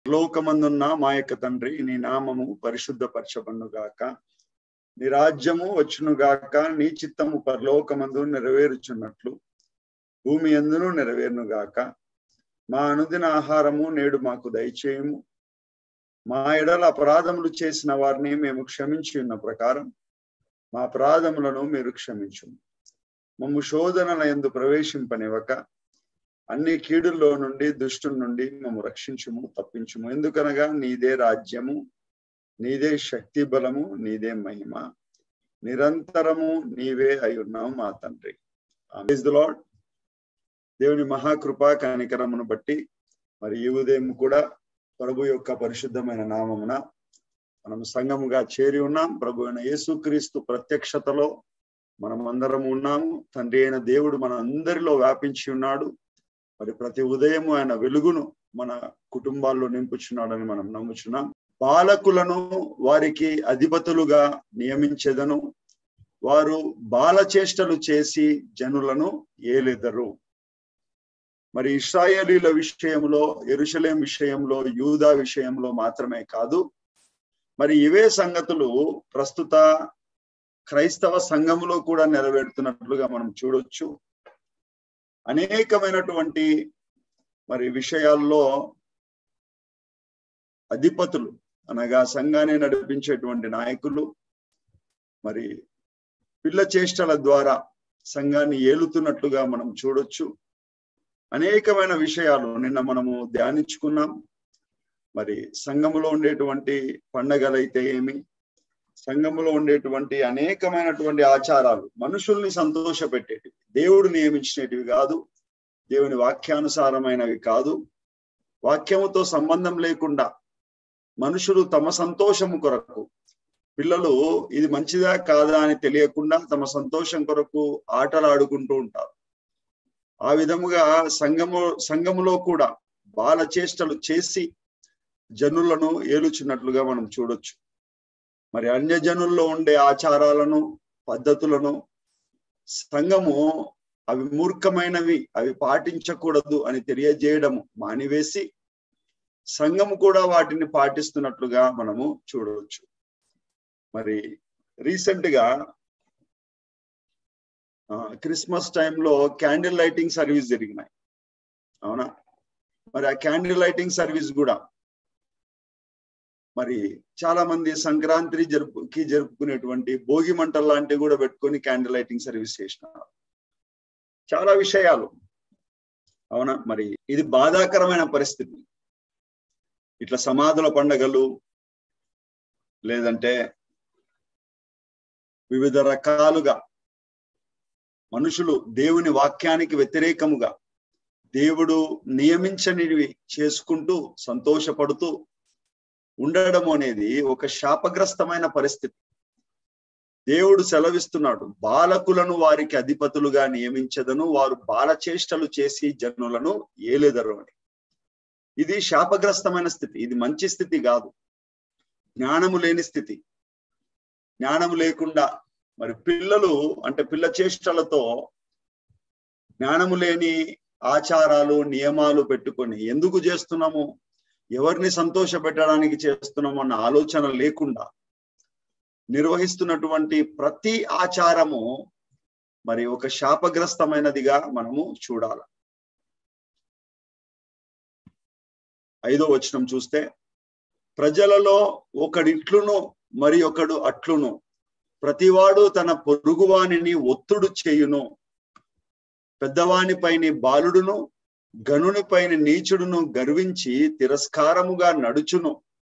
లోకమందున్న మా యొక్క తండ్రి నీ నామము పరిశుద్ధపరచబడుగాక నీ రాజ్యము వచ్చునుగాక నీ చిత్తము పరలోకమందు నెరవేరుచున్నట్లు భూమి ఎందును నెరవేరునుగాక మా అనుదిన ఆహారము నేడు మాకు దయచేయము మా ఎడల అపరాధములు చేసిన వారిని మేము క్షమించి ఉన్న ప్రకారం మా అపరాధములను మీరు క్షమించు మమ్ము శోధనల ఎందు ప్రవేశింపనివ్వక అన్ని కీడుల్లో నుండి దుష్టు నుండి మమ్ము రక్షించుము తప్పించుము ఎందుకనగా నీదే రాజ్యము నీదే శక్తి బలము నీదే మహిమ నిరంతరము నీవే అయి ఉన్నావు మా తండ్రి లాడ్ దేవుని మహాకృప కనికరమును బట్టి మరి ఈ ఉదయం కూడా ప్రభు యొక్క పరిశుద్ధమైన నామమున మనం సంఘముగా చేరి ఉన్నాం ప్రభు అయిన యేసుక్రీస్తు ప్రత్యక్షతలో మనం అందరం ఉన్నాము తండ్రి అయిన దేవుడు మన అందరిలో వ్యాపించి ఉన్నాడు మరి ప్రతి ఉదయము ఆయన వెలుగును మన కుటుంబాల్లో నింపుచున్నాడని మనం నమ్ముచున్నాం బాలకులను వారికి అధిపతులుగా నియమించెదను వారు బాలచేష్టలు చేసి జనులను ఏలెదరు మరి ఇస్రాయేలీల విషయంలో ఎరుషలేం విషయంలో యూదా విషయంలో మాత్రమే కాదు మరి ఇవే సంగతులు ప్రస్తుత క్రైస్తవ సంఘములో కూడా నెరవేరుతున్నట్లుగా మనం చూడొచ్చు అనేకమైనటువంటి మరి విషయాల్లో అధిపతులు అనగా సంఘాన్ని నడిపించేటువంటి నాయకులు మరి పిల్ల చేష్టల ద్వారా సంఘాన్ని ఏలుతున్నట్లుగా మనం చూడొచ్చు అనేకమైన విషయాలు నిన్న మనము ధ్యానించుకున్నాం మరి సంఘములో ఉండేటువంటి పండగలైతే ఏమి సంఘములో ఉండేటువంటి అనేకమైనటువంటి ఆచారాలు మనుషుల్ని సంతోష పెట్టేటివి దేవుడు నియమించినటివి కాదు దేవుని వాక్యానుసారమైనవి కాదు వాక్యముతో సంబంధం లేకుండా మనుషులు తమ సంతోషము కొరకు పిల్లలు ఇది మంచిదా కాదా అని తెలియకుండా తమ సంతోషం కొరకు ఆటలు ఆడుకుంటూ ఉంటారు ఆ విధముగా సంఘము సంఘములో కూడా బాల చేష్టలు చేసి జనులను ఏలుచున్నట్లుగా మనం చూడొచ్చు మరి అన్యజనుల్లో ఉండే ఆచారాలను పద్ధతులను సంఘము అవి మూర్ఖమైనవి అవి పాటించకూడదు అని తెలియజేయడము మానివేసి సంఘము కూడా వాటిని పాటిస్తున్నట్లుగా మనము చూడవచ్చు మరి రీసెంట్ గా క్రిస్మస్ టైంలో క్యాండిల్ లైటింగ్ సర్వీస్ జరిగినాయి అవునా మరి ఆ క్యాండిల్ లైటింగ్ సర్వీస్ కూడా మరి చాలా మంది సంక్రాంతి జరుపుకి జరుపుకునేటువంటి భోగి మంటలు లాంటివి కూడా పెట్టుకొని క్యాండిల్ లైటింగ్ సర్వీస్ చేసినారు చాలా విషయాలు అవునా మరి ఇది బాధాకరమైన పరిస్థితి ఇట్లా సమాధుల పండగలు లేదంటే వివిధ రకాలుగా మనుషులు దేవుని వాక్యానికి వ్యతిరేకముగా దేవుడు నియమించనివి చేసుకుంటూ సంతోషపడుతూ ఉండడం అనేది ఒక శాపగ్రస్తమైన పరిస్థితి దేవుడు సెలవిస్తున్నాడు బాలకులను వారికి అధిపతులుగా నియమించదను వారు బాలచేష్టలు చేసి జనులను ఏలేదరు అని ఇది శాపగ్రస్తమైన స్థితి ఇది మంచి స్థితి కాదు జ్ఞానము లేని స్థితి జ్ఞానము లేకుండా మరి పిల్లలు అంటే పిల్ల చేష్టలతో జ్ఞానము లేని ఆచారాలు నియమాలు పెట్టుకొని ఎందుకు చేస్తున్నాము ఎవరిని సంతోష పెట్టడానికి చేస్తున్నాము అన్న ఆలోచన లేకుండా నిర్వహిస్తున్నటువంటి ప్రతి ఆచారము మరి ఒక శాపగ్రస్తమైనదిగా మనము చూడాలి ఐదో వచనం చూస్తే ప్రజలలో ఒకడిట్లును మరి ఒకడు అట్లును ప్రతివాడు తన పొరుగువానిని ఒత్తుడు చేయును పెద్దవానిపైని బాలుడును గనునిపైన నీచుడును గర్వించి తిరస్కారముగా నడుచును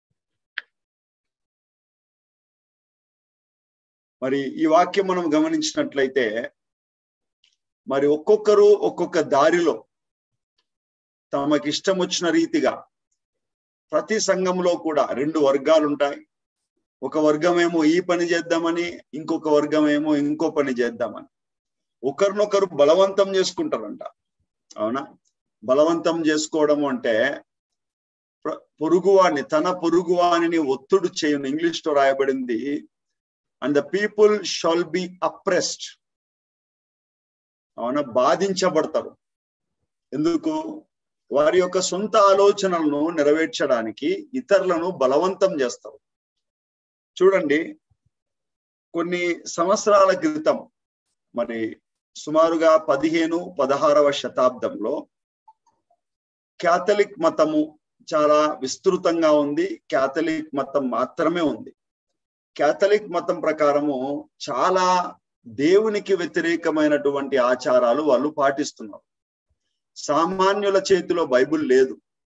మరి ఈ వాక్యం మనం గమనించినట్లయితే మరి ఒక్కొక్కరు ఒక్కొక్క దారిలో తమకిష్టం వచ్చిన రీతిగా ప్రతి సంఘంలో కూడా రెండు వర్గాలు ఉంటాయి ఒక వర్గమేమో ఈ పని చేద్దామని ఇంకొక వర్గమేమో ఇంకో పని చేద్దామని ఒకరినొకరు బలవంతం చేసుకుంటారంట అవునా బలవంతం చేసుకోవడం అంటే పొరుగువాణ్ణి తన పొరుగువాణిని ఒత్తుడు చేయను ఇంగ్లీష్ లో రాయబడింది and the people shall be oppressed అవునా బాధించబడతారు ఎందుకు వారి యొక్క సొంత ఆలోచనలను నెరవేర్చడానికి ఇతరులను బలవంతం చేస్తారు చూడండి కొన్ని సంవత్సరాల క్రితం మరి సుమారుగా పదిహేను పదహారవ శతాబ్దంలో క్యాథలిక్ మతము చాలా విస్తృతంగా ఉంది క్యాథలిక్ మతం మాత్రమే ఉంది క్యాథలిక్ మతం ప్రకారము చాలా దేవునికి వ్యతిరేకమైనటువంటి ఆచారాలు వాళ్ళు పాటిస్తున్నారు సామాన్యుల చేతిలో బైబుల్ లేదు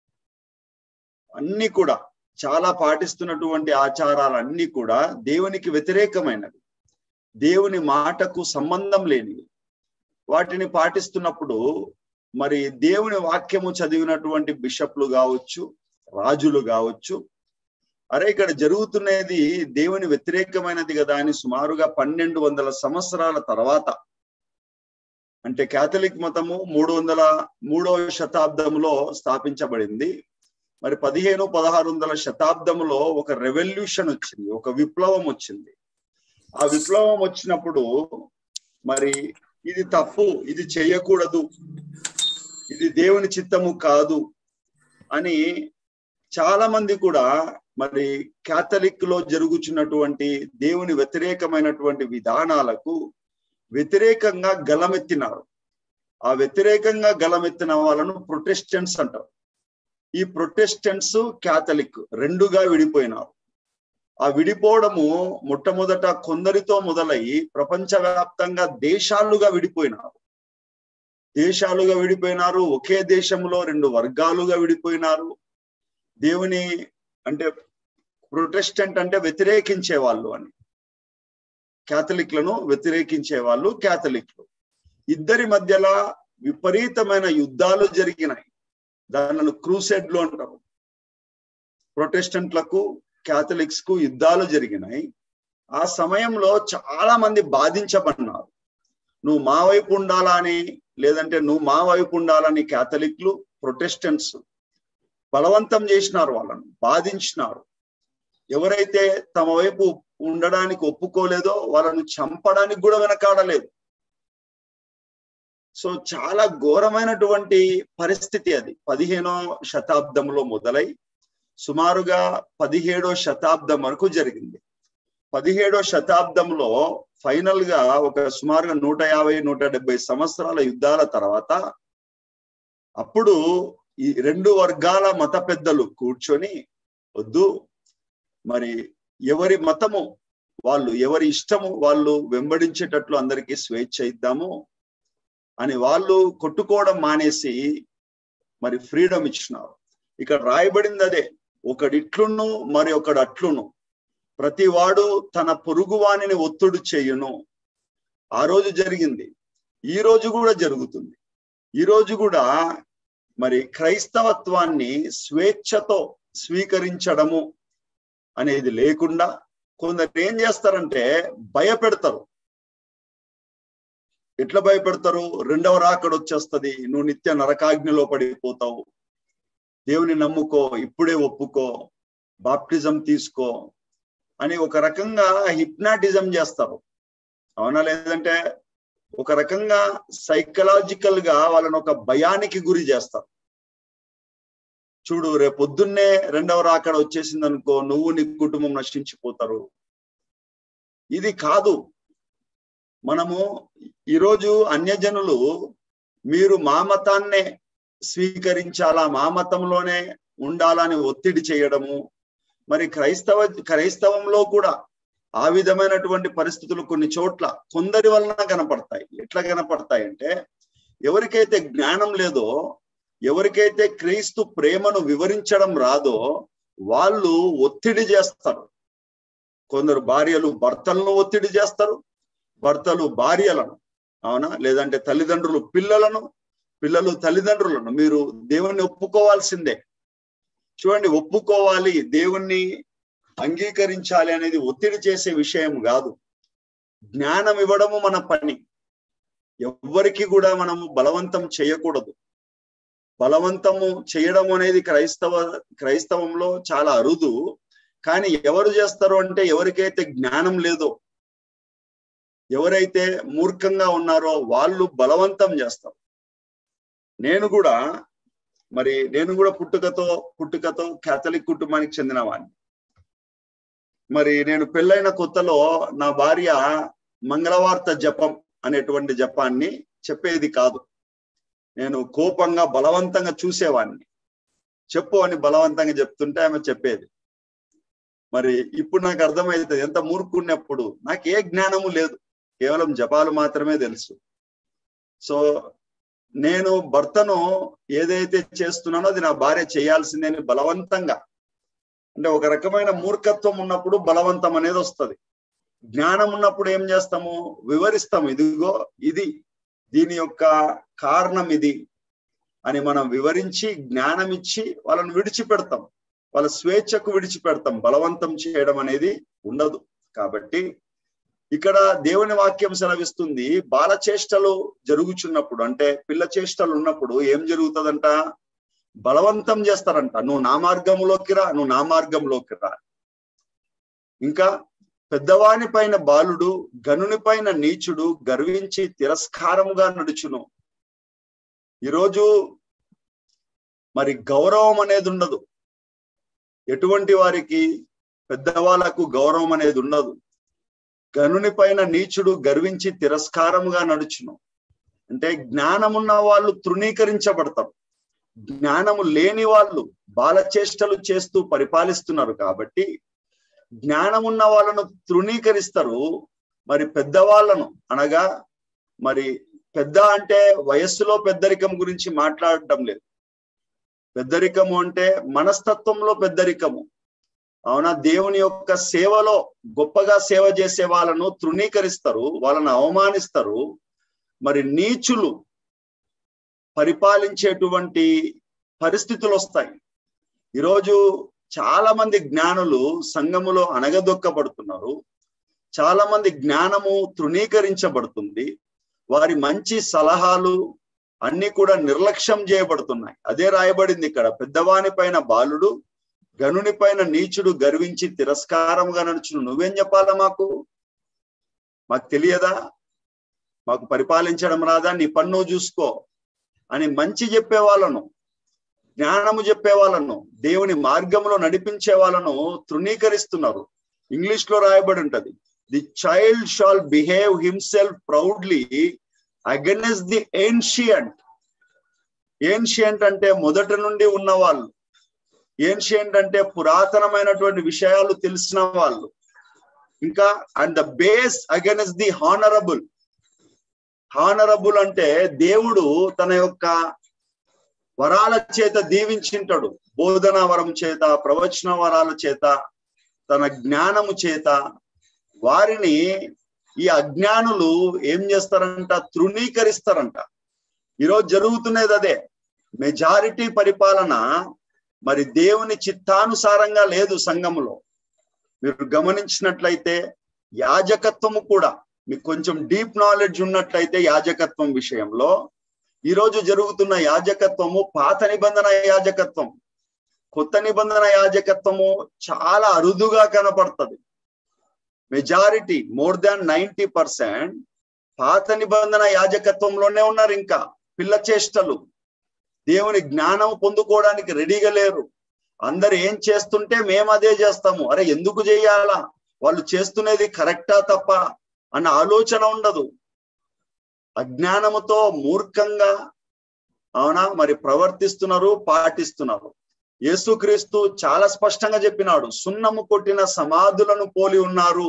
అన్ని కూడా చాలా పాటిస్తున్నటువంటి ఆచారాలన్నీ కూడా దేవునికి వ్యతిరేకమైనవి దేవుని మాటకు సంబంధం లేనివి వాటిని పాటిస్తున్నప్పుడు మరి దేవుని వాక్యము చదివినటువంటి బిషప్లు కావచ్చు రాజులు కావచ్చు అరే ఇక్కడ జరుగుతున్నది దేవుని వ్యతిరేకమైనది కదా అని సుమారుగా పన్నెండు వందల సంవత్సరాల తర్వాత అంటే కేథలిక్ మతము మూడు వందల మూడవ శతాబ్దంలో స్థాపించబడింది మరి పదిహేను పదహారు వందల శతాబ్దంలో ఒక రెవల్యూషన్ వచ్చింది ఒక విప్లవం వచ్చింది ఆ విప్లవం వచ్చినప్పుడు మరి ఇది తప్పు ఇది చేయకూడదు ఇది దేవుని చిత్తము కాదు అని చాలా మంది కూడా మరి క్యాథలిక్ లో జరుగుచున్నటువంటి దేవుని వ్యతిరేకమైనటువంటి విధానాలకు వ్యతిరేకంగా గలమెత్తినారు ఆ వ్యతిరేకంగా గలమెత్తిన వాళ్ళను ప్రొటెస్టెంట్స్ అంటారు ఈ ప్రొటెస్టెంట్స్ క్యాథలిక్ రెండుగా విడిపోయినారు ఆ విడిపోవడము మొట్టమొదట కొందరితో మొదలయ్యి ప్రపంచవ్యాప్తంగా దేశాలుగా విడిపోయినారు దేశాలుగా విడిపోయినారు ఒకే దేశంలో రెండు వర్గాలుగా విడిపోయినారు దేవుని అంటే ప్రొటెస్టెంట్ అంటే వ్యతిరేకించే వాళ్ళు అని క్యాథలిక్లను వ్యతిరేకించే వాళ్ళు క్యాథలిక్లు ఇద్దరి మధ్యలో విపరీతమైన యుద్ధాలు జరిగినాయి దానిని క్రూసెడ్లు అంటారు ప్రొటెస్టెంట్లకు క్యాథలిక్స్ కు యుద్ధాలు జరిగినాయి ఆ సమయంలో చాలా మంది బాధించబడినారు నువ్వు మా వైపు ఉండాలా అని లేదంటే నువ్వు మా వైపు ఉండాలని క్యాథలిక్లు ప్రొటెస్టెంట్స్ బలవంతం చేసినారు వాళ్ళను బాధించినారు ఎవరైతే తమ వైపు ఉండడానికి ఒప్పుకోలేదో వాళ్ళను చంపడానికి కూడా వెనకాడలేదు సో చాలా ఘోరమైనటువంటి పరిస్థితి అది పదిహేనో శతాబ్దంలో మొదలై సుమారుగా పదిహేడో శతాబ్దం వరకు జరిగింది పదిహేడో శతాబ్దంలో ఫైనల్ గా ఒక సుమారుగా నూట యాభై నూట డెబ్బై సంవత్సరాల యుద్ధాల తర్వాత అప్పుడు ఈ రెండు వర్గాల మత పెద్దలు కూర్చొని వద్దు మరి ఎవరి మతము వాళ్ళు ఎవరి ఇష్టము వాళ్ళు వెంబడించేటట్లు అందరికీ స్వేచ్ఛ ఇద్దాము అని వాళ్ళు కొట్టుకోవడం మానేసి మరి ఫ్రీడమ్ ఇచ్చినారు ఇక్కడ రాయబడింది అదే ఒకడిట్లును మరి ఒకడు అట్లును ప్రతి వాడు తన పొరుగువాణిని ఒత్తుడు చేయును ఆ రోజు జరిగింది ఈ రోజు కూడా జరుగుతుంది ఈ రోజు కూడా మరి క్రైస్తవత్వాన్ని స్వేచ్ఛతో స్వీకరించడము అనేది లేకుండా కొందరు ఏం చేస్తారంటే భయపెడతారు ఎట్లా భయపెడతారు రెండవ రాకడ వచ్చేస్తుంది నువ్వు నిత్య నరకాగ్నిలో పడిపోతావు దేవుని నమ్ముకో ఇప్పుడే ఒప్పుకో బాప్టిజం తీసుకో అని ఒక రకంగా హిప్నాటిజం చేస్తారు అవునా లేదంటే ఒక రకంగా సైకలాజికల్ గా వాళ్ళని ఒక భయానికి గురి చేస్తారు చూడు రేపు పొద్దున్నే రెండవ రాకడ వచ్చేసింది అనుకో నువ్వు నీ కుటుంబం నశించిపోతారు ఇది కాదు మనము ఈరోజు అన్యజనులు మీరు మా మతాన్నే స్వీకరించాలా మా మతంలోనే ఉండాలని ఒత్తిడి చేయడము మరి క్రైస్తవ క్రైస్తవంలో కూడా ఆ విధమైనటువంటి పరిస్థితులు కొన్ని చోట్ల కొందరి వలన కనపడతాయి ఎట్లా కనపడతాయి అంటే ఎవరికైతే జ్ఞానం లేదో ఎవరికైతే క్రీస్తు ప్రేమను వివరించడం రాదో వాళ్ళు ఒత్తిడి చేస్తారు కొందరు భార్యలు భర్తలను ఒత్తిడి చేస్తారు భర్తలు భార్యలను అవునా లేదంటే తల్లిదండ్రులు పిల్లలను పిల్లలు తల్లిదండ్రులను మీరు దేవుణ్ణి ఒప్పుకోవాల్సిందే చూడండి ఒప్పుకోవాలి దేవుణ్ణి అంగీకరించాలి అనేది ఒత్తిడి చేసే విషయం కాదు జ్ఞానం ఇవ్వడము మన పని ఎవ్వరికి కూడా మనము బలవంతం చేయకూడదు బలవంతము చేయడం అనేది క్రైస్తవ క్రైస్తవంలో చాలా అరుదు కానీ ఎవరు చేస్తారు అంటే ఎవరికైతే జ్ఞానం లేదో ఎవరైతే మూర్ఖంగా ఉన్నారో వాళ్ళు బలవంతం చేస్తారు నేను కూడా మరి నేను కూడా పుట్టుకతో పుట్టుకతో కేథలిక్ కుటుంబానికి చెందినవాడిని మరి నేను పెళ్ళైన కొత్తలో నా భార్య మంగళవార్త జపం అనేటువంటి జపాన్ని చెప్పేది కాదు నేను కోపంగా బలవంతంగా చూసేవాడిని చెప్పు అని బలవంతంగా చెప్తుంటే ఆమె చెప్పేది మరి ఇప్పుడు నాకు అర్థమవుతుంది ఎంత మూర్ఖున్నప్పుడు నాకు ఏ జ్ఞానము లేదు కేవలం జపాలు మాత్రమే తెలుసు సో నేను భర్తను ఏదైతే చేస్తున్నానో అది నా భార్య చేయాల్సిందే అని బలవంతంగా అంటే ఒక రకమైన మూర్ఖత్వం ఉన్నప్పుడు బలవంతం అనేది వస్తుంది జ్ఞానం ఉన్నప్పుడు ఏం చేస్తాము వివరిస్తాము ఇదిగో ఇది దీని యొక్క కారణం ఇది అని మనం వివరించి జ్ఞానం ఇచ్చి వాళ్ళని విడిచిపెడతాం వాళ్ళ స్వేచ్ఛకు విడిచిపెడతాం బలవంతం చేయడం అనేది ఉండదు కాబట్టి ఇక్కడ దేవుని వాక్యం సెలవిస్తుంది బాల చేష్టలు జరుగుచున్నప్పుడు అంటే పిల్ల చేష్టలు ఉన్నప్పుడు ఏం జరుగుతుందంట బలవంతం చేస్తారంట నువ్వు నా మార్గంలోకి రా నువ్వు నా మార్గంలోకి రా ఇంకా పెద్దవాని పైన బాలుడు గనుని పైన నీచుడు గర్వించి తిరస్కారముగా నడుచును ఈరోజు మరి గౌరవం అనేది ఉండదు ఎటువంటి వారికి పెద్దవాళ్ళకు గౌరవం అనేది ఉండదు గనుని పైన నీచుడు గర్వించి తిరస్కారముగా నడుచును అంటే జ్ఞానమున్న వాళ్ళు తృణీకరించబడతారు జ్ఞానము లేని వాళ్ళు బాలచేష్టలు చేస్తూ పరిపాలిస్తున్నారు కాబట్టి జ్ఞానమున్న వాళ్ళను తృణీకరిస్తారు మరి పెద్దవాళ్ళను అనగా మరి పెద్ద అంటే వయస్సులో పెద్దరికం గురించి మాట్లాడటం లేదు పెద్దరికము అంటే మనస్తత్వంలో పెద్దరికము అవునా దేవుని యొక్క సేవలో గొప్పగా సేవ చేసే వాళ్ళను తృణీకరిస్తారు వాళ్ళను అవమానిస్తారు మరి నీచులు పరిపాలించేటువంటి పరిస్థితులు వస్తాయి ఈరోజు చాలా మంది జ్ఞానులు సంఘములో అనగదొక్కబడుతున్నారు చాలా మంది జ్ఞానము తృణీకరించబడుతుంది వారి మంచి సలహాలు అన్ని కూడా నిర్లక్ష్యం చేయబడుతున్నాయి అదే రాయబడింది ఇక్కడ పెద్దవాని పైన బాలుడు గనుని పైన నీచుడు గర్వించి తిరస్కారంగా నడుచును నువ్వేం చెప్పాలా మాకు మాకు తెలియదా మాకు పరిపాలించడం రాదా నీ పన్ను చూసుకో అని మంచి చెప్పే వాళ్ళను జ్ఞానము చెప్పే వాళ్ళను దేవుని మార్గంలో నడిపించే వాళ్ళను తృణీకరిస్తున్నారు ఇంగ్లీష్ లో రాయబడి ఉంటది the child shall behave himself proudly against the ancient ancient అంటే మొదటి నుండి ఉన్న వాళ్ళు ఏన్షియంట్ అంటే పురాతనమైనటువంటి విషయాలు తెలిసిన వాళ్ళు ఇంకా and the base against the honourable honourable అంటే దేవుడు తన యొక్క వరాల చేత దీవించింటాడు బోధన వరం చేత ప్రవచన వరాల చేత తన జ్ఞానము చేత వారిని ఈ అజ్ఞానులు ఏం చేస్తారంట తృణీకరిస్తారంట ఈరోజు జరుగుతున్నది అదే మెజారిటీ పరిపాలన మరి దేవుని చిత్తానుసారంగా లేదు సంఘములో మీరు గమనించినట్లయితే యాజకత్వము కూడా మీకు కొంచెం డీప్ నాలెడ్జ్ ఉన్నట్లయితే యాజకత్వం విషయంలో ఈరోజు జరుగుతున్న యాజకత్వము పాత నిబంధన యాజకత్వం కొత్త నిబంధన యాజకత్వము చాలా అరుదుగా కనపడుతుంది majority more than ninety percent పాత నిబంధన యాజకత్వంలోనే ఉన్నారు ఇంకా పిల్ల చేష్టలు దేవుని జ్ఞానం పొందుకోవడానికి రెడీగా లేరు అందరు ఏం చేస్తుంటే మేము అదే చేస్తాము అరే ఎందుకు చేయాలా వాళ్ళు చేస్తున్నది కరెక్టా తప్ప అన్న ఆలోచన ఉండదు అజ్ఞానముతో మూర్ఖంగా అవునా మరి ప్రవర్తిస్తున్నారు పాటిస్తున్నారు యేసుక్రీస్తు చాలా స్పష్టంగా చెప్పినాడు సున్నము కొట్టిన సమాధులను పోలి ఉన్నారు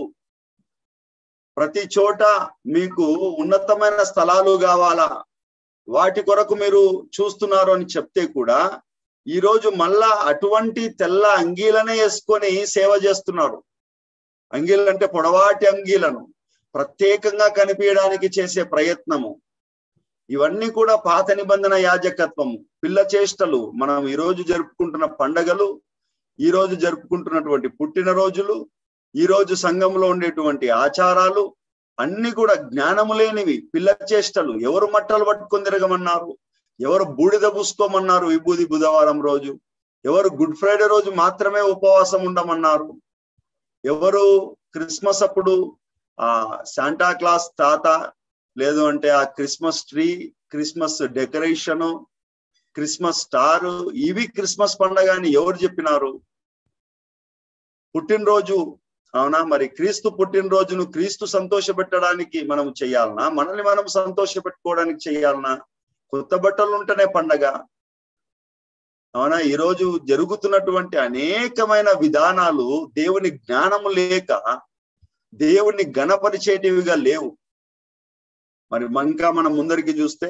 ప్రతి చోట మీకు ఉన్నతమైన స్థలాలు కావాలా వాటి కొరకు మీరు చూస్తున్నారు అని చెప్తే కూడా ఈ రోజు మళ్ళా అటువంటి తెల్ల అంగీలనే వేసుకొని సేవ చేస్తున్నాడు అంగీలు అంటే పొడవాటి అంగీలను ప్రత్యేకంగా కనిపించడానికి చేసే ప్రయత్నము ఇవన్నీ కూడా పాత నిబంధన యాజకత్వము పిల్ల చేష్టలు మనం ఈ రోజు జరుపుకుంటున్న పండగలు ఈ రోజు జరుపుకుంటున్నటువంటి పుట్టినరోజులు ఈ రోజు సంఘంలో ఉండేటువంటి ఆచారాలు అన్ని కూడా జ్ఞానము లేనివి పిల్ల చేష్టలు ఎవరు మట్టలు పట్టుకొని తిరగమన్నారు ఎవరు బూడిద పూసుకోమన్నారు విభూది బుధవారం రోజు ఎవరు గుడ్ ఫ్రైడే రోజు మాత్రమే ఉపవాసం ఉండమన్నారు ఎవరు క్రిస్మస్ అప్పుడు ఆ శాంటా క్లాస్ తాత లేదు అంటే ఆ Christmas tree Christmas decoration Christmas star ఇవి క్రిస్మస్ పండగ అని ఎవరు చెప్పినారు పుట్టినరోజు అవునా మరి క్రీస్తు పుట్టినరోజును క్రీస్తు సంతోష పెట్టడానికి మనం చెయ్యాలనా మనల్ని మనం సంతోష పెట్టుకోవడానికి చెయ్యాలనా కొత్త బట్టలు ఉంటేనే పండగ అవునా ఈరోజు జరుగుతున్నటువంటి అనేకమైన విధానాలు దేవుని జ్ఞానము లేక దేవుణ్ణి గణపరిచేటివిగా లేవు మరి ఇంకా మనం ముందరికి చూస్తే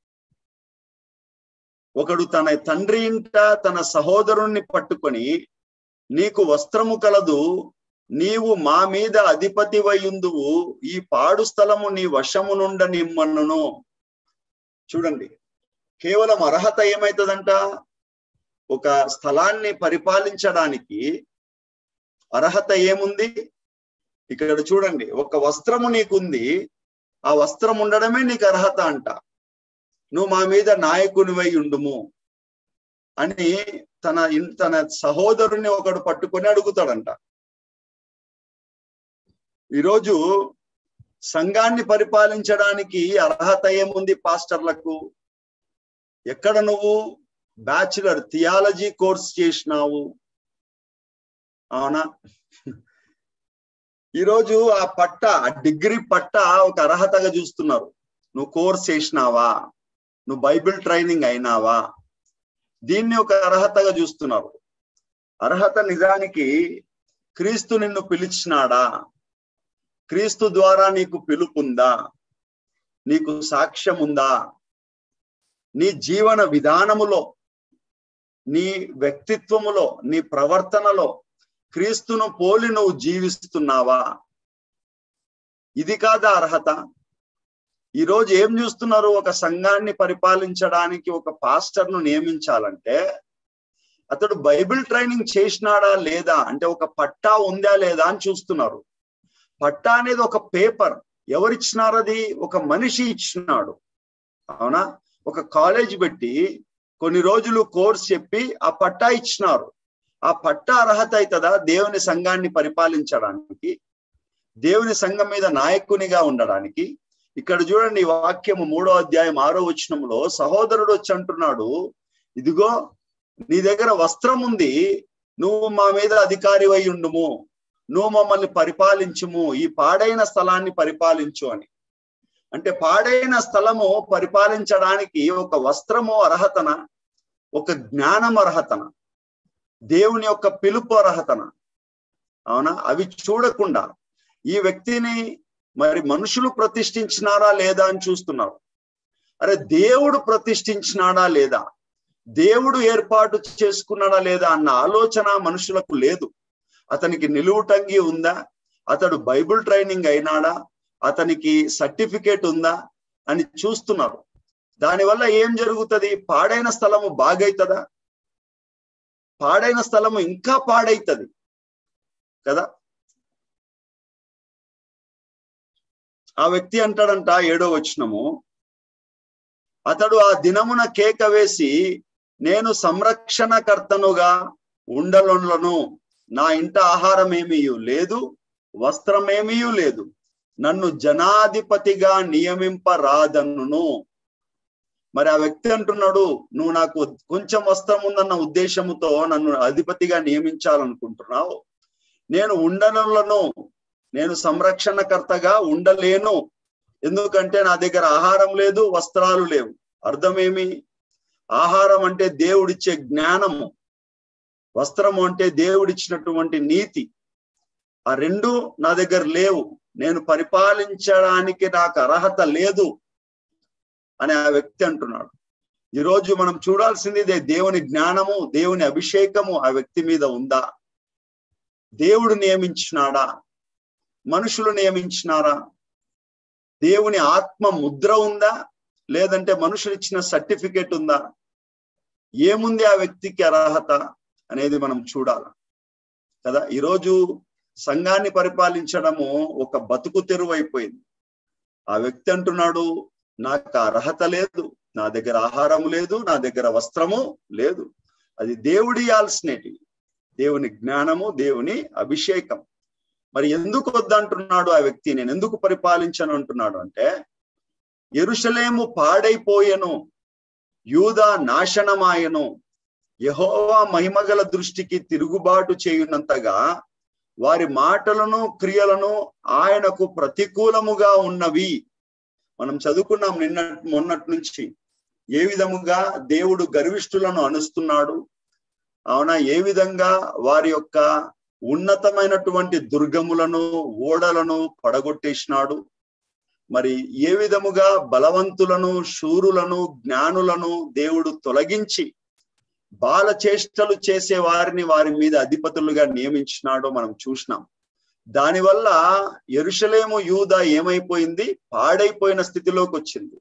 ఒకడు తన తండ్రి ఇంట తన సహోదరుణ్ణి పట్టుకొని నీకు వస్త్రము కలదు నీవు మా మీద అధిపతి వయుందువు ఈ పాడు స్థలము నీ వశము నుండ నిమ్మన్నును చూడండి కేవలం అర్హత ఏమైతుందంట ఒక స్థలాన్ని పరిపాలించడానికి అర్హత ఏముంది ఇక్కడ చూడండి ఒక వస్త్రము నీకుంది ఆ వస్త్రం ఉండడమే నీకు అర్హత అంట నువ్వు మా మీద నాయకునివై ఉండుము అని తన తన సహోదరుని ఒకడు పట్టుకొని అడుగుతాడంట ఈరోజు సంఘాన్ని పరిపాలించడానికి అర్హత ఏముంది పాస్టర్లకు ఎక్కడ నువ్వు బ్యాచులర్ థియాలజీ కోర్స్ చేసినావు అవునా ఈరోజు ఆ పట్ట ఆ డిగ్రీ పట్ట ఒక అర్హతగా చూస్తున్నారు నువ్వు కోర్స్ చేసినావా నువ్వు బైబిల్ ట్రైనింగ్ అయినావా దీన్ని ఒక అర్హతగా చూస్తున్నారు అర్హత నిజానికి క్రీస్తు నిన్ను పిలిచినాడా క్రీస్తు ద్వారా నీకు పిలుపుందా నీకు సాక్ష్యం ఉందా నీ జీవన విధానములో నీ వ్యక్తిత్వములో నీ ప్రవర్తనలో క్రీస్తును పోలి నువ్వు జీవిస్తున్నావా ఇది కాదా అర్హత ఈరోజు ఏం చూస్తున్నారు ఒక సంఘాన్ని పరిపాలించడానికి ఒక పాస్టర్ను నియమించాలంటే అతడు బైబిల్ ట్రైనింగ్ చేసినాడా లేదా అంటే ఒక పట్టా ఉందా లేదా అని చూస్తున్నారు పట్టా అనేది ఒక పేపర్ ఎవరిచ్చినారు అది ఒక మనిషి ఇచ్చినాడు అవునా ఒక కాలేజ్ పెట్టి కొన్ని రోజులు కోర్స్ చెప్పి ఆ పట్టా ఇచ్చినారు ఆ పట్టా అర్హత అవుతుందా దేవుని సంఘాన్ని పరిపాలించడానికి దేవుని సంఘం మీద నాయకునిగా ఉండడానికి ఇక్కడ చూడండి ఈ వాక్యము మూడో అధ్యాయం ఆరో వచనంలో సహోదరుడు వచ్చి అంటున్నాడు ఇదిగో నీ దగ్గర వస్త్రం ఉంది నువ్వు మా మీద అధికారి అయి ఉండుము నువ్వు మమ్మల్ని పరిపాలించుము ఈ పాడైన స్థలాన్ని పరిపాలించు అని అంటే పాడైన స్థలము పరిపాలించడానికి ఒక వస్త్రము అర్హతన ఒక జ్ఞానం అర్హతన దేవుని యొక్క పిలుపు అర్హతన అవునా అవి చూడకుండా ఈ వ్యక్తిని మరి మనుషులు ప్రతిష్ఠించినారా లేదా అని చూస్తున్నారు అరే దేవుడు ప్రతిష్ఠించినాడా లేదా దేవుడు ఏర్పాటు చేసుకున్నాడా లేదా అన్న ఆలోచన మనుషులకు లేదు అతనికి నిలువుటంగి ఉందా అతడు బైబిల్ ట్రైనింగ్ అయినాడా అతనికి సర్టిఫికేట్ ఉందా అని చూస్తున్నారు దానివల్ల ఏం జరుగుతుంది పాడైన స్థలము బాగైతుందా పాడైన స్థలము ఇంకా పాడైతుంది కదా ఆ వ్యక్తి అంటాడంట ఏడో వచ్చినము అతడు ఆ దినమున కేక వేసి నేను సంరక్షణకర్తనుగా ఉండలను నా ఇంట ఆహారం ఏమీ లేదు వస్త్రమేమీ లేదు నన్ను జనాధిపతిగా నియమింపరాదన్ను మరి ఆ వ్యక్తి అంటున్నాడు నువ్వు నాకు కొంచెం వస్త్రం ఉందన్న ఉద్దేశముతో నన్ను అధిపతిగా నియమించాలనుకుంటున్నావు నేను ఉండనులను నేను సంరక్షణకర్తగా ఉండలేను ఎందుకంటే నా దగ్గర ఆహారం లేదు వస్త్రాలు లేవు అర్థమేమి ఆహారం అంటే దేవుడిచ్చే జ్ఞానము వస్త్రము అంటే దేవుడిచ్చినటువంటి నీతి ఆ రెండు నా దగ్గర లేవు నేను పరిపాలించడానికి నాకు అర్హత లేదు అని ఆ వ్యక్తి అంటున్నాడు ఈరోజు మనం చూడాల్సింది ఇదే దేవుని జ్ఞానము దేవుని అభిషేకము ఆ వ్యక్తి మీద ఉందా దేవుడు నియమించినాడా మనుషులు నియమించినారా దేవుని ఆత్మ ముద్ర ఉందా లేదంటే మనుషులు ఇచ్చిన సర్టిఫికేట్ ఉందా ఏముంది ఆ వ్యక్తికి అర్హత అనేది మనం చూడాలి కదా ఈరోజు సంఘాన్ని పరిపాలించడము ఒక బతుకు తెరువు అయిపోయింది ఆ వ్యక్తి అంటున్నాడు నాకు అర్హత లేదు నా దగ్గర ఆహారం లేదు నా దగ్గర వస్త్రము లేదు అది దేవుడి ఇయాల్సినటివి దేవుని జ్ఞానము దేవుని అభిషేకం మరి ఎందుకు వద్దంటున్నాడు ఆ వ్యక్తి నేను ఎందుకు పరిపాలించను అంటున్నాడు అంటే ఎరుషలేము పాడైపోయెను యూద నాశనమాయను యహోవా మహిమగల దృష్టికి తిరుగుబాటు చేయునంతగా వారి మాటలను క్రియలను ఆయనకు ప్రతికూలముగా ఉన్నవి మనం చదువుకున్నాం నిన్న మొన్నటి నుంచి ఏ విధముగా దేవుడు గర్విష్ఠులను అనుస్తున్నాడు అవునా ఏ విధంగా వారి యొక్క ఉన్నతమైనటువంటి దుర్గములను ఓడలను పడగొట్టేసినాడు మరి ఏ విధముగా బలవంతులను శూరులను జ్ఞానులను దేవుడు తొలగించి బాల చేష్టలు చేసే వారిని వారి మీద అధిపతులుగా నియమించినాడో మనం చూసినాం దానివల్ల ఎరుషలేము యూద ఏమైపోయింది పాడైపోయిన స్థితిలోకి వచ్చింది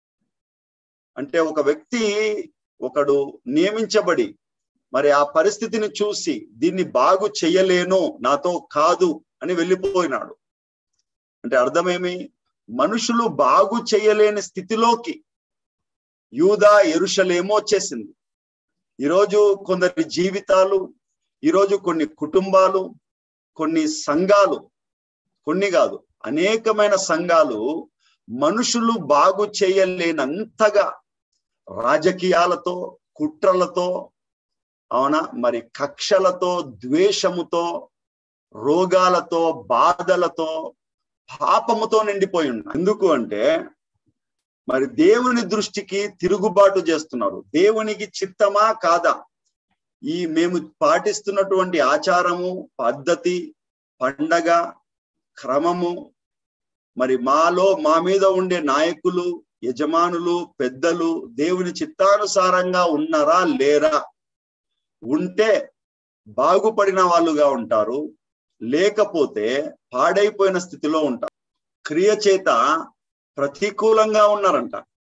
అంటే ఒక వ్యక్తి ఒకడు నియమించబడి మరి ఆ పరిస్థితిని చూసి దీన్ని బాగు చెయ్యలేను నాతో కాదు అని వెళ్ళిపోయినాడు అంటే అర్థమేమి మనుషులు బాగు చేయలేని స్థితిలోకి యూదా ఎరుషలేమో వచ్చేసింది ఈరోజు కొందరి జీవితాలు ఈరోజు కొన్ని కుటుంబాలు కొన్ని సంఘాలు కొన్ని కాదు అనేకమైన సంఘాలు మనుషులు బాగు చేయలేనంతగా రాజకీయాలతో కుట్రలతో అవునా మరి కక్షలతో ద్వేషముతో రోగాలతో బాధలతో పాపముతో నిండిపోయి ఉన్నారు ఎందుకు అంటే మరి దేవుని దృష్టికి తిరుగుబాటు చేస్తున్నారు దేవునికి చిత్తమా కాదా ఈ మేము పాటిస్తున్నటువంటి ఆచారము పద్ధతి పండగ క్రమము మరి మాలో మా మీద ఉండే నాయకులు యజమానులు పెద్దలు దేవుని చిత్తానుసారంగా ఉన్నారా లేరా ఉంటే బాగుపడిన వాళ్ళుగా ఉంటారు లేకపోతే పాడైపోయిన స్థితిలో ఉంటారు క్రియ చేత ప్రతికూలంగా ఉన్నారంట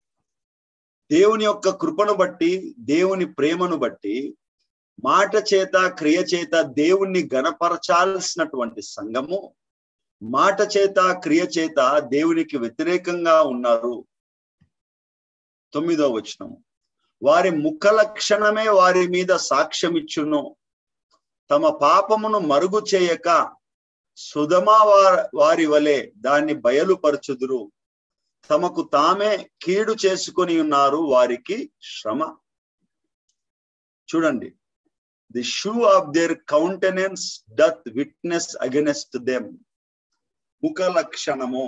దేవుని యొక్క కృపను బట్టి దేవుని ప్రేమను బట్టి మాట చేత క్రియ చేత దేవుణ్ణి గణపరచాల్సినటువంటి సంఘము మాట చేత క్రియ చేత దేవునికి వ్యతిరేకంగా ఉన్నారు తొమ్మిదో వచనము వారి ముఖ లక్షణమే వారి మీద సాక్ష్యం ఇచ్చును తమ పాపమును మరుగు చేయక సుధమా వారి వలె దాన్ని బయలుపరచుదురు తమకు తామే కీడు చేసుకొని ఉన్నారు వారికి శ్రమ చూడండి the show of their countenance doth witness against them ముఖ లక్షణము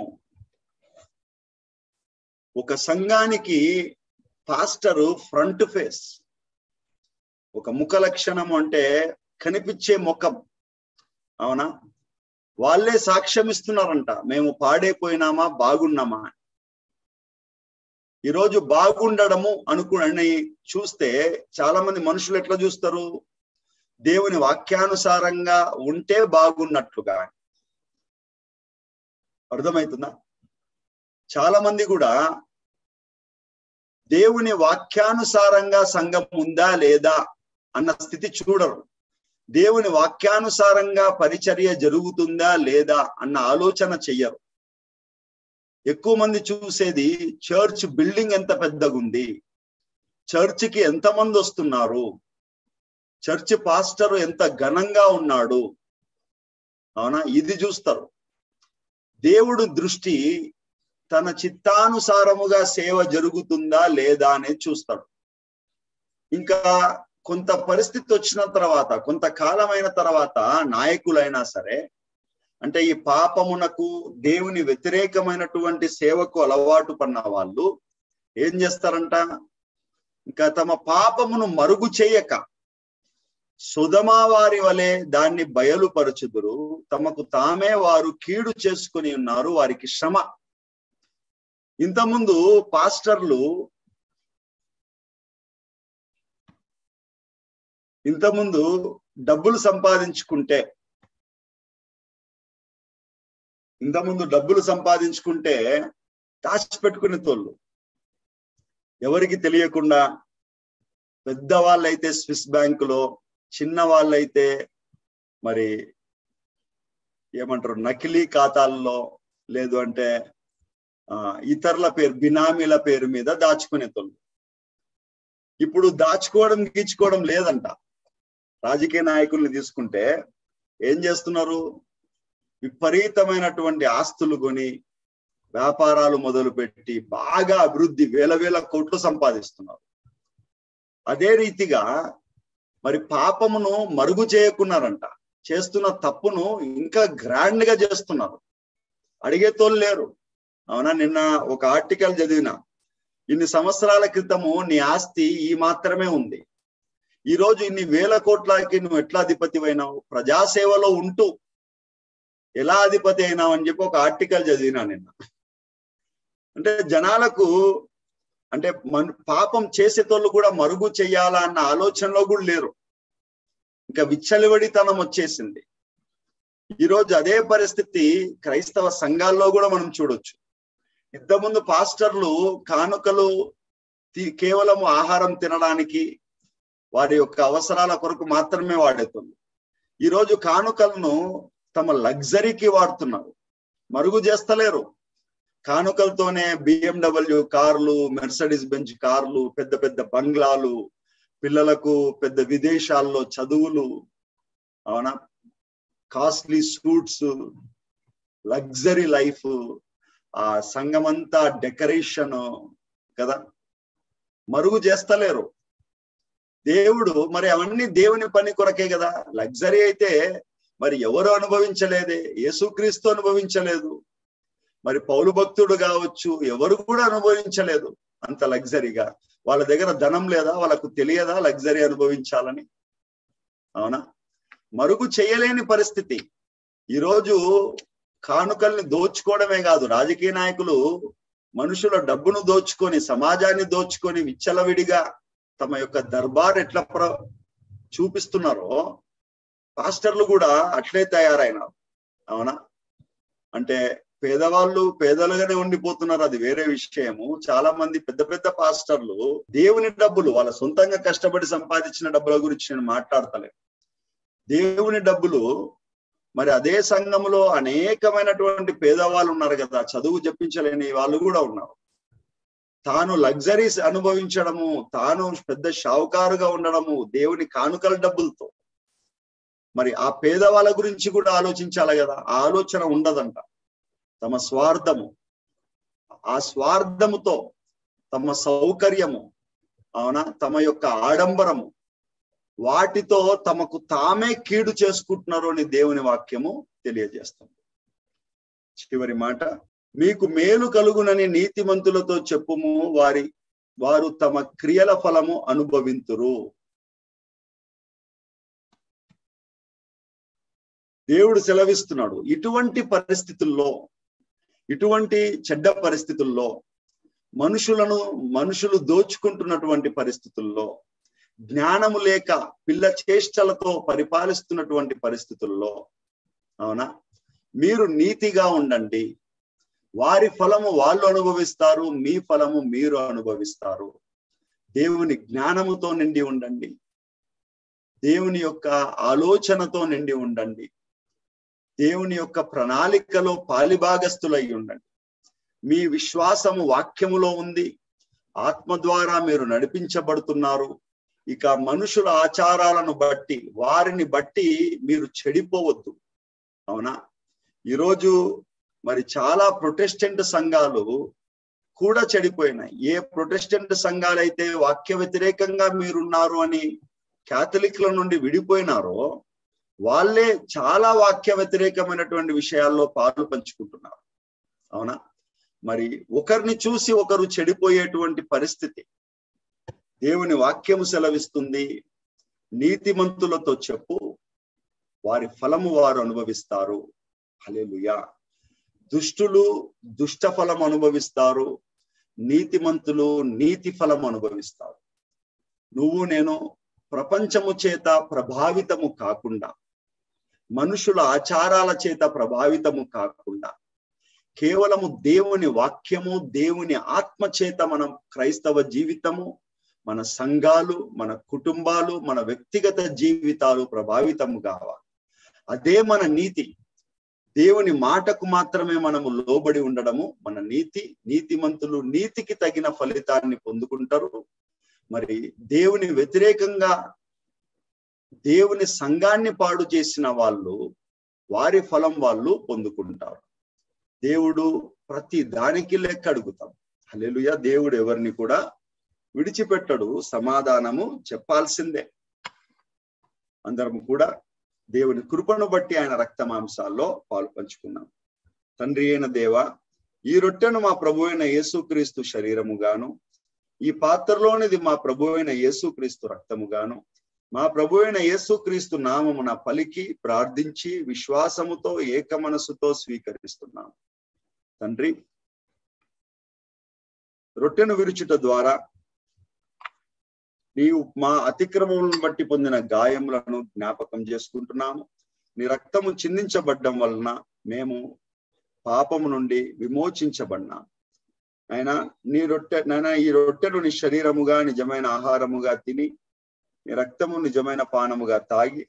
ఒక సంఘానికి పాస్టరు ఫ్రంట్ ఫేస్ ఒక ముఖ లక్షణం అంటే కనిపించే ముఖం అవునా వాళ్ళే సాక్ష్యం ఇస్తున్నారంట మేము పాడైపోయినామా బాగున్నామా ఈరోజు బాగుండడము అనుకుని చూస్తే చాలా మంది మనుషులు ఎట్లా చూస్తారు దేవుని వాక్యానుసారంగా ఉంటే బాగున్నట్లుగా అర్థమవుతుందా చాలా మంది కూడా దేవుని వాక్యానుసారంగా సంఘం ఉందా లేదా అన్న స్థితి చూడరు దేవుని వాక్యానుసారంగా పరిచర్య జరుగుతుందా లేదా అన్న ఆలోచన చెయ్యరు ఎక్కువ మంది చూసేది చర్చ్ బిల్డింగ్ ఎంత పెద్దగుంది చర్చికి ఎంతమంది వస్తున్నారు చర్చ్ పాస్టర్ ఎంత ఘనంగా ఉన్నాడు అవునా ఇది చూస్తారు దేవుడు దృష్టి తన చిత్తానుసారముగా సేవ జరుగుతుందా లేదా అనేది చూస్తాడు ఇంకా కొంత పరిస్థితి వచ్చిన తర్వాత కొంతకాలమైన తర్వాత నాయకులైనా సరే అంటే ఈ పాపమునకు దేవుని వ్యతిరేకమైనటువంటి సేవకు అలవాటు పడిన వాళ్ళు ఏం చేస్తారంట ఇంకా తమ పాపమును మరుగు చేయక సుధమా వారి వలె దాన్ని బయలుపరచుదురు తమకు తామే వారు కీడు చేసుకుని ఉన్నారు వారికి శ్రమ ఇంతకుముందు పాస్టర్లు ఇంతకుముందు డబ్బులు సంపాదించుకుంటే ఇంతకుముందు డబ్బులు సంపాదించుకుంటే దాచిపెట్టుకునే తోళ్ళు ఎవరికి తెలియకుండా పెద్ద వాళ్ళైతే స్విస్ బ్యాంకులో చిన్న వాళ్ళైతే మరి ఏమంటారు నకిలీ ఖాతాల్లో లేదు అంటే ఆ ఇతరుల పేరు బినామీల పేరు మీద దాచుకునే తోళ్ళు ఇప్పుడు దాచుకోవడం గీచుకోవడం లేదంట రాజకీయ నాయకుల్ని తీసుకుంటే ఏం చేస్తున్నారు విపరీతమైనటువంటి ఆస్తులు కొని వ్యాపారాలు మొదలుపెట్టి బాగా అభివృద్ధి వేల వేల కోట్లు సంపాదిస్తున్నారు అదే రీతిగా మరి పాపమును మరుగు చేయకున్నారంట చేస్తున్న తప్పును ఇంకా గ్రాండ్ గా చేస్తున్నారు అడిగేతోళ్ళు లేరు అవునా నిన్న ఒక ఆర్టికల్ చదివిన ఇన్ని సంవత్సరాల క్రితము నీ ఆస్తి ఈ మాత్రమే ఉంది ఈ రోజు ఇన్ని వేల కోట్లకి నువ్వు ఎట్లా అధిపతి అయినావు ప్రజాసేవలో ఉంటూ ఎలా అధిపతి అయినావు అని చెప్పి ఒక ఆర్టికల్ చదివినా నిన్న అంటే జనాలకు అంటే మన పాపం చేసేటోళ్ళు కూడా మరుగు చెయ్యాలా అన్న ఆలోచనలో కూడా లేరు ఇంకా విచ్చలివడితనం వచ్చేసింది ఈరోజు అదే పరిస్థితి క్రైస్తవ సంఘాల్లో కూడా మనం చూడొచ్చు ఇంతకుముందు పాస్టర్లు కానుకలు కేవలం ఆహారం తినడానికి వారి యొక్క అవసరాల కొరకు మాత్రమే వాడేస్తుంది ఈరోజు కానుకలను తమ లగ్జరీకి వాడుతున్నారు మరుగు చేస్తలేరు కానుకలతోనే బిఎండబ్ల్యూ కార్లు మెర్సడీస్ బెంచ్ కార్లు పెద్ద పెద్ద బంగ్లాలు పిల్లలకు పెద్ద విదేశాల్లో చదువులు అవునా కాస్ట్లీ సూట్స్ లగ్జరీ లైఫ్ ఆ సంఘమంతా డెకరేషన్ కదా మరుగు చేస్తలేరు దేవుడు మరి అవన్నీ దేవుని పని కొరకే కదా లగ్జరీ అయితే మరి ఎవరు అనుభవించలేదే యేసుక్రీస్తు అనుభవించలేదు మరి పౌలు భక్తుడు కావచ్చు ఎవరు కూడా అనుభవించలేదు అంత లగ్జరీగా వాళ్ళ దగ్గర ధనం లేదా వాళ్ళకు తెలియదా లగ్జరీ అనుభవించాలని అవునా మరుగు చేయలేని పరిస్థితి ఈరోజు కానుకల్ని దోచుకోవడమే కాదు రాజకీయ నాయకులు మనుషుల డబ్బును దోచుకొని సమాజాన్ని దోచుకొని విచ్చలవిడిగా తమ యొక్క దర్బార్ ఎట్లా ప్ర చూపిస్తున్నారో పాస్టర్లు కూడా అట్లే తయారైనారు అవునా అంటే పేదవాళ్ళు పేదలుగానే ఉండిపోతున్నారు అది వేరే విషయము చాలా మంది పెద్ద పెద్ద పాస్టర్లు దేవుని డబ్బులు వాళ్ళ సొంతంగా కష్టపడి సంపాదించిన డబ్బుల గురించి నేను మాట్లాడతలే దేవుని డబ్బులు మరి అదే సంఘంలో అనేకమైనటువంటి పేదవాళ్ళు ఉన్నారు కదా చదువు చెప్పించలేని వాళ్ళు కూడా ఉన్నారు తాను లగ్జరీస్ అనుభవించడము తాను పెద్ద షావుకారుగా ఉండడము దేవుని కానుకల డబ్బులతో మరి ఆ పేదవాళ్ళ గురించి కూడా ఆలోచించాలి కదా ఆ ఆలోచన ఉండదంట తమ స్వార్థము ఆ స్వార్థముతో తమ సౌకర్యము అవునా తమ యొక్క ఆడంబరము వాటితో తమకు తామే కీడు చేసుకుంటున్నారు అని దేవుని వాక్యము తెలియజేస్తుంది చివరి మాట మీకు మేలు కలుగునని నీతిమంతులతో చెప్పుము వారి వారు తమ క్రియల ఫలము అనుభవింతురు దేవుడు సెలవిస్తున్నాడు ఇటువంటి పరిస్థితుల్లో ఇటువంటి చెడ్డ పరిస్థితుల్లో మనుషులను మనుషులు దోచుకుంటున్నటువంటి పరిస్థితుల్లో జ్ఞానము లేక పిల్ల చేష్టలతో పరిపాలిస్తున్నటువంటి పరిస్థితుల్లో అవునా మీరు నీతిగా ఉండండి వారి ఫలము వాళ్ళు అనుభవిస్తారు మీ ఫలము మీరు అనుభవిస్తారు దేవుని జ్ఞానముతో నిండి ఉండండి దేవుని యొక్క ఆలోచనతో నిండి ఉండండి దేవుని యొక్క ప్రణాళికలో పాలిభాగస్తులై ఉండండి మీ విశ్వాసము వాక్యములో ఉంది ఆత్మ ద్వారా మీరు నడిపించబడుతున్నారు ఇక మనుషుల ఆచారాలను బట్టి వారిని బట్టి మీరు చెడిపోవద్దు అవునా ఈరోజు మరి చాలా ప్రొటెస్టెంట్ సంఘాలు కూడా చెడిపోయినాయి ఏ ప్రొటెస్టెంట్ సంఘాలైతే వాక్య వ్యతిరేకంగా మీరున్నారు అని క్యాథలిక్ల నుండి విడిపోయినారో వాళ్ళే చాలా వాక్య వ్యతిరేకమైనటువంటి విషయాల్లో పాలు పంచుకుంటున్నారు అవునా మరి ఒకరిని చూసి ఒకరు చెడిపోయేటువంటి పరిస్థితి దేవుని వాక్యము సెలవిస్తుంది నీతిమంతులతో చెప్పు వారి ఫలము వారు అనుభవిస్తారు హలేలుయా దుష్టులు దుష్ట ఫలం అనుభవిస్తారు నీతిమంతులు నీతి ఫలం అనుభవిస్తారు నువ్వు నేను ప్రపంచము చేత ప్రభావితము కాకుండా మనుషుల ఆచారాల చేత ప్రభావితము కాకుండా కేవలము దేవుని వాక్యము దేవుని ఆత్మ చేత మనం క్రైస్తవ జీవితము మన సంఘాలు మన కుటుంబాలు మన వ్యక్తిగత జీవితాలు ప్రభావితము కావాలి అదే మన నీతి దేవుని మాటకు మాత్రమే మనము లోబడి ఉండడము మన నీతి నీతిమంతులు నీతికి తగిన ఫలితాన్ని పొందుకుంటారు మరి దేవుని వ్యతిరేకంగా దేవుని సంఘాన్ని పాడు చేసిన వాళ్ళు వారి ఫలం వాళ్ళు పొందుకుంటారు దేవుడు ప్రతి దానికి లెక్క అడుగుతాం హలెలుయ దేవుడు ఎవరిని కూడా విడిచిపెట్టడు సమాధానము చెప్పాల్సిందే అందరం కూడా దేవుని కృపను బట్టి ఆయన రక్త మాంసాల్లో పాలు పంచుకున్నాం తండ్రి అయిన దేవ ఈ రొట్టెను మా ప్రభు అయిన యేసుక్రీస్తు శరీరముగాను ఈ పాత్రలోనిది మా ప్రభు అయిన యేసుక్రీస్తు రక్తముగాను మా ప్రభు అయిన యేసుక్రీస్తు నామమున పలికి ప్రార్థించి విశ్వాసముతో ఏక మనసుతో స్వీకరిస్తున్నాం తండ్రి రొట్టెను విరుచుట ద్వారా నీవు మా అతిక్రమములను బట్టి పొందిన గాయములను జ్ఞాపకం చేసుకుంటున్నాము నీ రక్తము చిందించబడ్డం వలన మేము పాపము నుండి విమోచించబడినాం ఆయన నీ రొట్టె నాయన ఈ రొట్టెను నీ శరీరముగా నిజమైన ఆహారముగా తిని నీ రక్తము నిజమైన పానముగా తాగి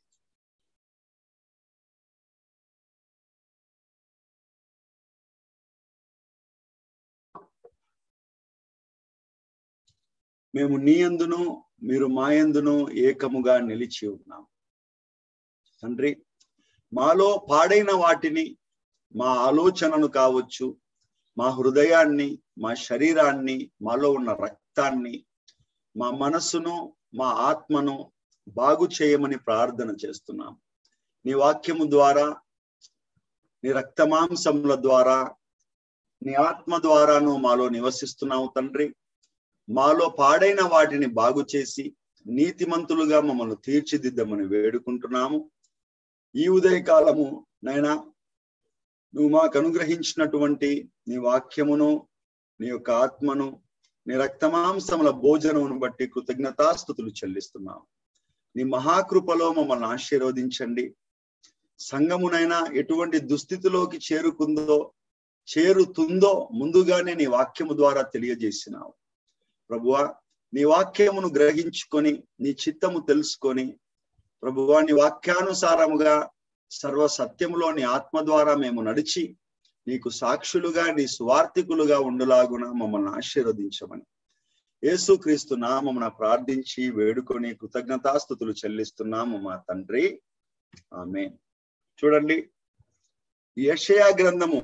మేము నీ అందును మీరు మాయందును ఏకముగా నిలిచి ఉన్నాం తండ్రి మాలో పాడైన వాటిని మా ఆలోచనను కావచ్చు మా హృదయాన్ని మా శరీరాన్ని మాలో ఉన్న రక్తాన్ని మా మనస్సును మా ఆత్మను బాగు చేయమని ప్రార్థన చేస్తున్నాం నీ వాక్యము ద్వారా నీ రక్తమాంసముల ద్వారా నీ ఆత్మ ద్వారాను మాలో నివసిస్తున్నావు తండ్రి మాలో పాడైన వాటిని బాగు చేసి నీతిమంతులుగా మమ్మల్ని తీర్చిదిద్దమని వేడుకుంటున్నాము ఈ ఉదయకాలము నైనా నువ్వు మాకు అనుగ్రహించినటువంటి నీ వాక్యమును నీ యొక్క ఆత్మను నీ రక్తమాంసముల భోజనమును బట్టి కృతజ్ఞతాస్థుతులు చెల్లిస్తున్నాం నీ మహాకృపలో మమ్మల్ని ఆశీర్వదించండి సంఘమునైనా ఎటువంటి దుస్థితిలోకి చేరుకుందో చేరుతుందో ముందుగానే నీ వాక్యము ద్వారా తెలియజేసినావు ప్రభువా నీ వాక్యమును గ్రహించుకొని నీ చిత్తము తెలుసుకొని ప్రభువా నీ వాక్యానుసారముగా సర్వ సత్యములో నీ ఆత్మ ద్వారా మేము నడిచి నీకు సాక్షులుగా నీ స్వార్థికులుగా ఉండులాగున మమ్మల్ని ఆశీర్వదించమని యేసుక్రీస్తు నామమున ప్రార్థించి వేడుకొని కృతజ్ఞతాస్థుతులు చెల్లిస్తున్నాము మా తండ్రి ఆమె చూడండి యషయా గ్రంథము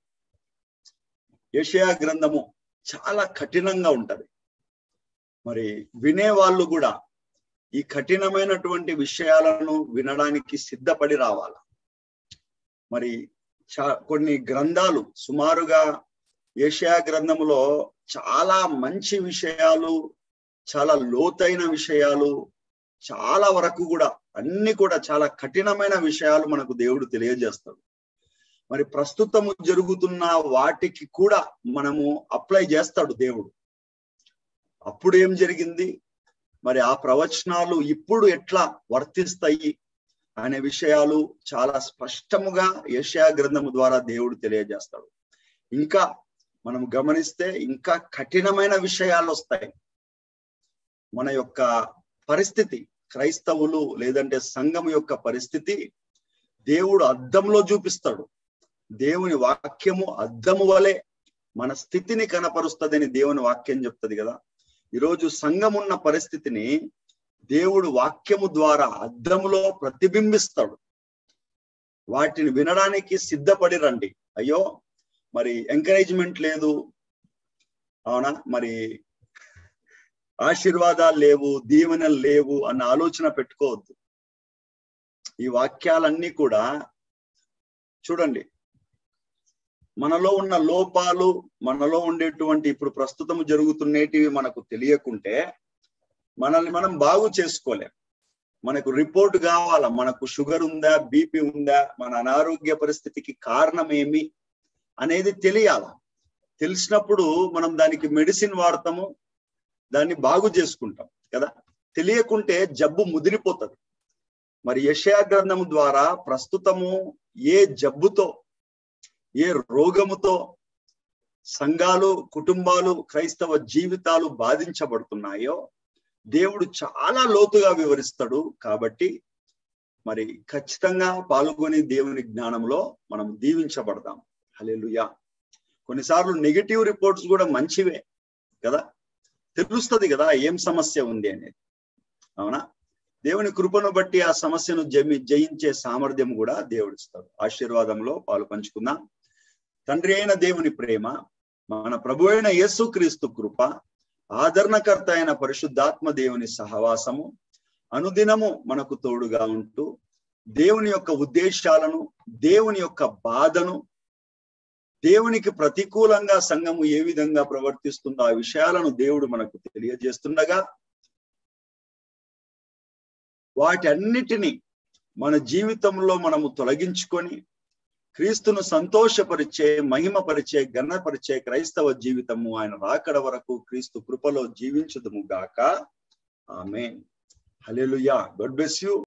యషయా గ్రంథము చాలా కఠినంగా ఉంటది మరి వినేవాళ్ళు కూడా ఈ కఠినమైనటువంటి విషయాలను వినడానికి సిద్ధపడి రావాల మరి చా కొన్ని గ్రంథాలు సుమారుగా ఏషియా గ్రంథములో చాలా మంచి విషయాలు చాలా లోతైన విషయాలు చాలా వరకు కూడా అన్ని కూడా చాలా కఠినమైన విషయాలు మనకు దేవుడు తెలియజేస్తాడు మరి ప్రస్తుతము జరుగుతున్న వాటికి కూడా మనము అప్లై చేస్తాడు దేవుడు అప్పుడు ఏం జరిగింది మరి ఆ ప్రవచనాలు ఇప్పుడు ఎట్లా వర్తిస్తాయి అనే విషయాలు చాలా స్పష్టముగా యశా గ్రంథము ద్వారా దేవుడు తెలియజేస్తాడు ఇంకా మనం గమనిస్తే ఇంకా కఠినమైన విషయాలు వస్తాయి మన యొక్క పరిస్థితి క్రైస్తవులు లేదంటే సంఘం యొక్క పరిస్థితి దేవుడు అద్దంలో చూపిస్తాడు దేవుని వాక్యము అద్దము వలె మన స్థితిని కనపరుస్తుందని దేవుని వాక్యం చెప్తుంది కదా ఈరోజు సంఘం ఉన్న పరిస్థితిని దేవుడు వాక్యము ద్వారా అద్దములో ప్రతిబింబిస్తాడు వాటిని వినడానికి సిద్ధపడి రండి అయ్యో మరి ఎంకరేజ్మెంట్ లేదు అవునా మరి ఆశీర్వాదాలు లేవు దీవెనలు లేవు అన్న ఆలోచన పెట్టుకోవద్దు ఈ వాక్యాలన్నీ కూడా చూడండి మనలో ఉన్న లోపాలు మనలో ఉండేటువంటి ఇప్పుడు ప్రస్తుతం జరుగుతున్నేటివి మనకు తెలియకుంటే మనల్ని మనం బాగు చేసుకోలేం మనకు రిపోర్ట్ కావాలా మనకు షుగర్ ఉందా బీపీ ఉందా మన అనారోగ్య పరిస్థితికి కారణం ఏమి అనేది తెలియాల తెలిసినప్పుడు మనం దానికి మెడిసిన్ వాడతాము దాన్ని బాగు చేసుకుంటాం కదా తెలియకుంటే జబ్బు ముదిరిపోతుంది మరి యశయా గ్రంథము ద్వారా ప్రస్తుతము ఏ జబ్బుతో ఏ రోగముతో సంఘాలు కుటుంబాలు క్రైస్తవ జీవితాలు బాధించబడుతున్నాయో దేవుడు చాలా లోతుగా వివరిస్తాడు కాబట్టి మరి ఖచ్చితంగా పాల్గొని దేవుని జ్ఞానంలో మనం దీవించబడదాం హలేలుయా కొన్నిసార్లు నెగిటివ్ రిపోర్ట్స్ కూడా మంచివే కదా తెలుస్తుంది కదా ఏం సమస్య ఉంది అనేది అవునా దేవుని కృపను బట్టి ఆ సమస్యను జమి జయించే సామర్థ్యం కూడా దేవుడిస్తాడు ఆశీర్వాదంలో పాలు పంచుకుందాం తండ్రి అయిన దేవుని ప్రేమ మన ప్రభు అయిన యేసుక్రీస్తు కృప ఆదరణకర్త అయిన పరిశుద్ధాత్మ దేవుని సహవాసము అనుదినము మనకు తోడుగా ఉంటూ దేవుని యొక్క ఉద్దేశాలను దేవుని యొక్క బాధను దేవునికి ప్రతికూలంగా సంఘము ఏ విధంగా ప్రవర్తిస్తుందో ఆ విషయాలను దేవుడు మనకు తెలియజేస్తుండగా వాటన్నిటిని మన జీవితంలో మనము తొలగించుకొని క్రీస్తును సంతోషపరిచే మహిమపరిచే ఘనపరిచే క్రైస్తవ జీవితము ఆయన రాకడ వరకు క్రీస్తు కృపలో జీవించదుము గాక ఆమె హలెలుయా గాడ్ బ్లెస్ యూ